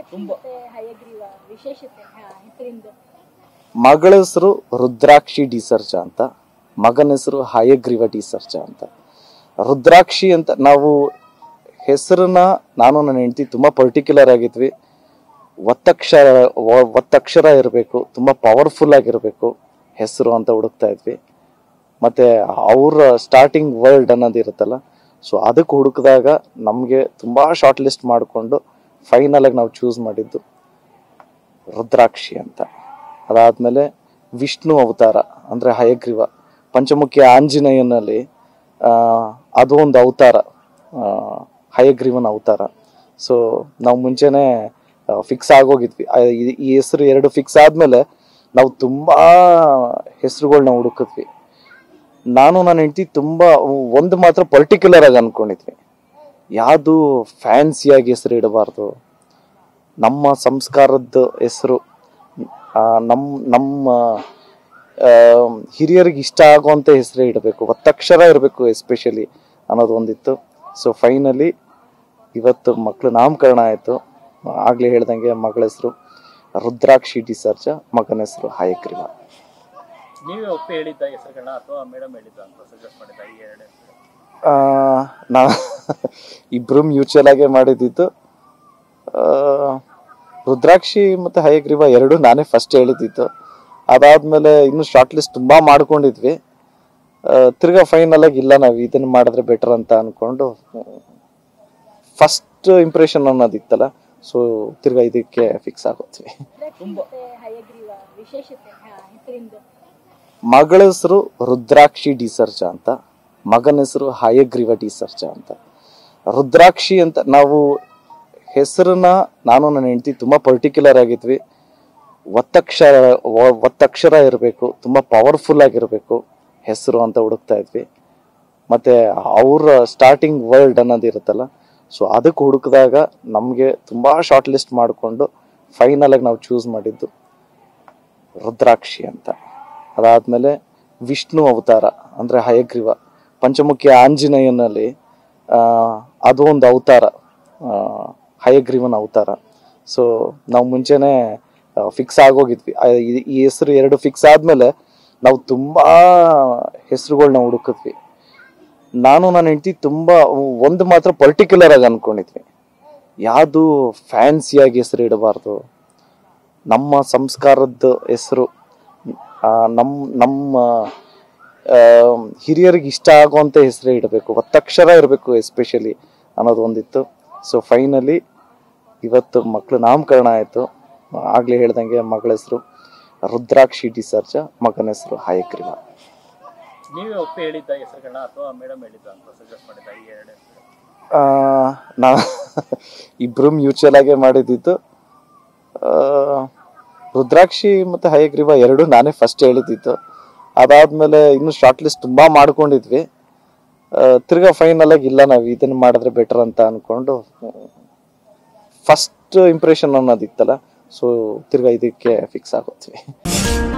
ರುದ್ರಾಕ್ಷಿ ಮತ್ತೆ ಹಯಗ್ರೀವ ವಿಶೇಷತೆ ಹಾ, ಹೆಸರಿಂದ ಮಗಳ ಹೆಸರು ರುದ್ರಾಕ್ಷಿ ಡಿಸರ್ಜ ಅಂತ ಮಗನ ಹೆಸರು ಹಯಗ್ರೀವ ಡಿಸರ್ಜ ಅಂತ ರುದ್ರಾಕ್ಷಿ ಅಂತ ನಾವು ಹೆಸರನ್ನ ನಾನು ನನ್ನ ಹೆಂಡತಿ ತುಂಬ ಪರ್ಟಿಕ್ಯುಲರ್ ಆಗಿದ್ವಿ ಒತ್ತಕ್ಷರ ವ- ಒತ್ತಕ್ಷರ ಇರಬೇಕು ತುಂಬ ಪವರ್ಫುಲ್ ಆಗಿರಬೇಕು ಹೆಸರು ಅಂತ ಹುಡುಕ್ತಾ ಇದ್ವಿ ಮತ್ತೆ ಅವ್ರ ಸ್ಟಾರ್ಟಿಂಗ್ ವರ್ಡ್ ಅನ್ನೋದು ಇರುತ್ತಲ್ಲ ಸೊ ಅದಕ್ಕೆ ಹುಡುಕಿದಾಗ ನಮಗೆ ತುಂಬ ಶಾರ್ಟ್ ಲಿಸ್ಟ್ ಮಾಡಿಕೊಂಡು ಫೈನಲ್ ಆಗಿ ನಾವು ಚೂಸ್ ಮಾಡಿದ್ದು ರುದ್ರಾಕ್ಷಿ ಅಂತ ಅದಾದ್ಮೇಲೆ ವಿಷ್ಣು ಅವತಾರ ಅಂದ್ರೆ ಹಯಗ್ರೀವ ಪಂಚಮುಖಿ ಆಂಜನೇಯನಲ್ಲಿ ಆ, ಅದು ಒಂದು ಅವತಾರ ಆ, ಹಯಗ್ರೀವನ ಅವತಾರ ಸೊ ನಾವು ಮುಂಚೆನೆ ಫಿಕ್ಸ್ ಆಗೋಗಿದ್ವಿ ಆ, ಈ- ಈ ಹೆಸರು ಎರಡು ಫಿಕ್ಸ್ ಆದ್ಮೇಲೆ ನಾವು ತುಂಬಾ ಹೆಸರುಗಳನ್ನ ಹುಡುಕಿದ್ವಿ ನಾನು ನನ್ನ ಹೆಂಡತಿ ತುಂಬಾ ಒಂದು ಮಾತ್ರ ಪರ್ಟಿಕ್ಯುಲರ್ ಆಗಿ ಅನ್ಕೊಂಡಿದ್ವಿ ಯಾವುದು ಫ್ಯಾನ್ಸಿಯಾಗಿ ಹೆಸರು ಇಡಬಾರ್ದು ನಮ್ಮ ಸಂಸ್ಕಾರದ ಹೆಸರು ನಮ್ಮ ನಮ್ಮ ಆ, ಹಿರಿಯರಿಗೆ ಇಷ್ಟ ಆಗುವಂತ ಹೆಸರೇ ಇಡಬೇಕು ಒತ್ತಕ್ಷರ ಇರಬೇಕು ಎಸ್ಪೆಷಲಿ ಅನ್ನೋದು ಒಂದಿತ್ತು ಸೊ ಫೈನಲಿ ಇವತ್ತು ಮಕ್ಕಳು ನಾಮಕರಣ ಆಯಿತು ಆಗ್ಲೇ ಹೇಳ್ದಂಗೆ ಮಗಳ ಹೆಸರು ರುದ್ರಾಕ್ಷಿ ಡಿಸರ್ಜ ಮಗನ ಹೆಸರು ಹಯಗ್ರೀವ ನೀವೇ ಒಪ್ಪಿ ಹೇಳಿದ್ದ ಹೆಸರುಗಳನ್ನ ಅಥವಾ ಮೇಡಮ್ ಹೇಳಿದ್ದ ಅಂತ ಸಜೆಸ್ಟ್ ಮಾಡಿದ್ದ ಈ ಎರಡು ಹೆಸರು ಆ, ನಾ ಇಬ್ರು ಮ್ಯೂಚುವಲ್ ಆಗೇ ಮಾಡಿದ್ದಿತ್ತು ಆ, ರುದ್ರಾಕ್ಷಿ ಮತ್ತೆ ಹಯಗ್ರೀವ ಎರಡು ನಾನೇ ಫಸ್ಟ್ ಹೇಳಿದ್ದಿತ್ತು ಅದಾದ್ಮೇಲೆ ಇನ್ನು ಶಾರ್ಟ್ ಲಿಸ್ಟ್ ತುಂಬಾ ಮಾಡ್ಕೊಂಡಿದ್ವಿ ಆ, ತಿರ್ಗಾ ಫೈನಲ್ ಆಗಿ ಇಲ್ಲ ನಾವು ಇದನ್ನ ಮಾಡಿದ್ರೆ ಬೆಟರ್ ಅಂತ ಅನ್ಕೊಂಡು ಫಸ್ಟ್ ಇಂಪ್ರೆಷನ್ ಅನ್ನೋದಿತ್ತಲ್ಲ ಸೊ ತಿರ್ಗಾ ಇದಕ್ಕೆ ಫಿಕ್ಸ್ ಆಗೋದ್ವಿ ರುದ್ರಾಕ್ಷಿ ಮತ್ತೆ ಹಯಗ್ರೀವ ವಿಶೇಷತೆ ಹಾ, ಹೆಸರಿಂದ ಮಗಳ ಹೆಸರು ರುದ್ರಾಕ್ಷಿ ಡಿಸರ್ಜ ಅಂತ ಮಗನ ಹೆಸರು ಹಯಗ್ರೀವ ಡಿಸರ್ಜ ಅಂತ ರುದ್ರಾಕ್ಷಿ ಅಂತ ನಾವು ಹೆಸರನ್ನ ನಾನು ನನ್ನ ಹೆಂಡತಿ ತುಂಬಾ ಪರ್ಟಿಕ್ಯುಲರ್ ಆಗಿದ್ವಿ ಒತ್ತಕ್ಷರ ವ- ಒತ್ತಕ್ಷರ ಇರಬೇಕು ತುಂಬಾ ಪವರ್ಫುಲ್ ಆಗಿರಬೇಕು ಹೆಸರು ಅಂತ ಹುಡುಕ್ತಾ ಇದ್ವಿ ಮತ್ತೆ ಅವ್ರ ಸ್ಟಾರ್ಟಿಂಗ್ ವರ್ಡ್ ಅನ್ನೋದು ಇರುತ್ತಲ್ಲ ಸೊ ಅದಕ್ಕೆ ಹುಡುಕಿದಾಗ ನಮಗೆ ತುಂಬಾ ಶಾರ್ಟ್ ಲಿಸ್ಟ್ ಮಾಡಿಕೊಂಡು ಫೈನಲ್ ಆಗಿ ನಾವು ಚೂಸ್ ಮಾಡಿದ್ದು ರುದ್ರಾಕ್ಷಿ ಅಂತ ಅದಾದ್ಮೇಲೆ ವಿಷ್ಣು ಅವತಾರ ಅಂದ್ರೆ ಹಯಗ್ರೀವ ಪಂಚಮುಖಿ ಆಂಜನೇಯನಲ್ಲಿ ಆ, ಅದು ಒಂದು ಅವತಾರ ಆ, ಹಯಗ್ರೀವನ ಅವತಾರ ಸೊ ನಾವು ಮುಂಚೆನೆ ಫಿಕ್ಸ್ ಆಗೋಗಿದ್ವಿ ಆ, ಈ- ಈ ಹೆಸರು ಎರಡು ಫಿಕ್ಸ್ ಆದ್ಮೇಲೆ ನಾವು ತುಂಬಾ ಹೆಸರುಗಳನ್ನ ಹುಡುಕಿದ್ವಿ ನಾನು ನನ್ನ ಹೆಂಡತಿ ತುಂಬಾ ಒಂದು ಮಾತ್ರ ಪರ್ಟಿಕ್ಯುಲರ್ ಆಗಿ ಅನ್ಕೊಂಡಿದ್ವಿ ಯಾವುದು ಫ್ಯಾನ್ಸಿಯಾಗಿ ಹೆಸರು ಇಡಬಾರ್ದು ನಮ್ಮ ಸಂಸ್ಕಾರದ ಹೆಸರು ನಮ್ಮ ನಮ್ಮ ಆ, ಹಿರಿಯರಿಗೆ ಇಷ್ಟ ಆಗುವಂತ ಹೆಸರೇ ಇಡಬೇಕು ಒತ್ತಕ್ಷರ ಇರಬೇಕು ಎಸ್ಪೆಷಲಿ ಅನ್ನೋದು ಒಂದಿತ್ತು ಸೊ ಫೈನಲಿ ಇವತ್ತು ಮಕ್ಕಳು ನಾಮಕರಣ ಆಯಿತು ಆಗ್ಲೇ ಹೇಳ್ದಂಗೆ ಮಗಳ ಹೆಸರು ರುದ್ರಾಕ್ಷಿ ಡಿಸರ್ಜ ಮಗನ ಹೆಸರು ಹಯಗ್ರೀವ ನೀವೇ ಒಪ್ಪಿ ಹೇಳಿದ್ದ ಹೆಸರುಗಳನ್ನ ಅಥವಾ ಮೇಡಮ್ ಹೇಳಿದ್ದ ಅಂತ ಸಜೆಸ್ಟ್ ಮಾಡಿದ್ದ ಈ ಎರಡು ಹೆಸರು ಆ, ನಾ ಇಬ್ರು ಮ್ಯೂಚುವಲ್ ಆಗೇ ಮಾಡಿದ್ದಿತ್ತು ಆ, ರುದ್ರಾಕ್ಷಿ ಮತ್ತೆ ಹಯಗ್ರೀವ ಎರಡು ನಾನೇ ಫಸ್ಟ್ ಹೇಳಿದ್ದಿತ್ತು ಅದಾದ್ಮೇಲೆ ಇನ್ನು ಶಾರ್ಟ್ ಲಿಸ್ಟ್ ತುಂಬಾ ಮಾಡ್ಕೊಂಡಿದ್ವಿ ಆ, ತಿರ್ಗಾ ಫೈನಲ್ ಆಗಿ ಇಲ್ಲ ನಾವು ಇದನ್ನ ಮಾಡಿದ್ರೆ ಬೆಟರ್ ಅಂತ ಅನ್ಕೊಂಡು ಫಸ್ಟ್ ಇಂಪ್ರೆಷನ್ ಅನ್ನೋದಿತ್ತಲ್ಲ ಸೊ ತಿರ್ಗಾ ಇದಕ್ಕೆ ಫಿಕ್ಸ್ ಆಗೋದ್ವಿ